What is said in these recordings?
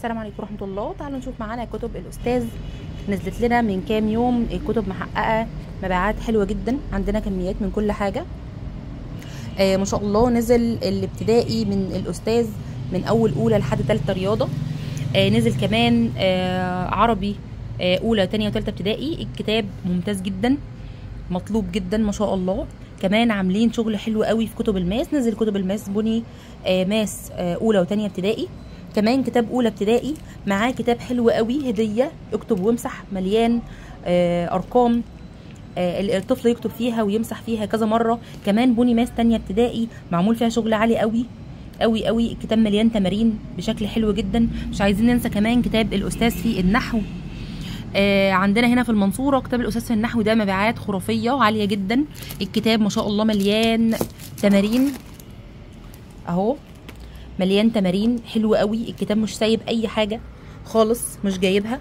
السلام عليكم ورحمه الله تعالوا نشوف معانا كتب الاستاذ نزلت لنا من كام يوم الكتب محققه مبيعات حلوه جدا عندنا كميات من كل حاجه آه ما شاء الله نزل الابتدائي من الاستاذ من اول اولى لحد ثالثه رياضه آه نزل كمان آه عربي آه اولى وثانيه وثالثه ابتدائي الكتاب ممتاز جدا مطلوب جدا ما شاء الله كمان عاملين شغل حلو قوي في كتب الماس نزل كتب الماس بني آه ماس آه اولى وثانيه ابتدائي كمان كتاب اولى ابتدائي معاه كتاب حلو قوي هديه اكتب وامسح مليان آه ارقام آه الطفل يكتب فيها ويمسح فيها كذا مره كمان بني ماس تانية ابتدائي معمول فيها شغل عالي قوي قوي قوي الكتاب مليان تمارين بشكل حلو جدا مش عايزين ننسى كمان كتاب الاستاذ في النحو آه عندنا هنا في المنصوره كتاب الاستاذ في النحو ده مبيعات خرافيه وعاليه جدا الكتاب ما شاء الله مليان تمارين اهو مليان تمارين حلو قوي الكتاب مش سايب اي حاجه خالص مش جايبها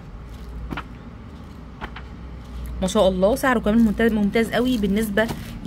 ما شاء الله سعره كمان ممتاز ممتاز قوي بالنسبه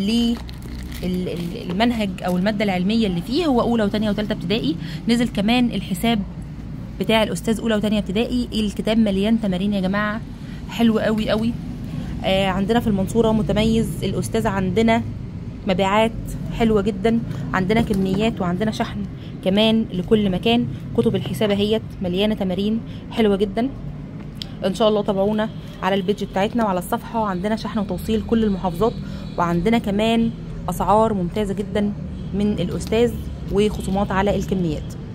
للمنهج او الماده العلميه اللي فيه هو اولى وثانيه وثالثه ابتدائي نزل كمان الحساب بتاع الاستاذ اولى وثانيه ابتدائي الكتاب مليان تمارين يا جماعه حلو قوي قوي آه عندنا في المنصوره متميز الاستاذ عندنا مبيعات حلوه جدا عندنا كميات وعندنا شحن كمان لكل مكان كتب الحساب اهيت مليانه تمارين حلوه جدا ان شاء الله تابعونا على البيج بتاعتنا وعلى الصفحه وعندنا شحن وتوصيل كل المحافظات وعندنا كمان اسعار ممتازه جدا من الاستاذ وخصومات على الكميات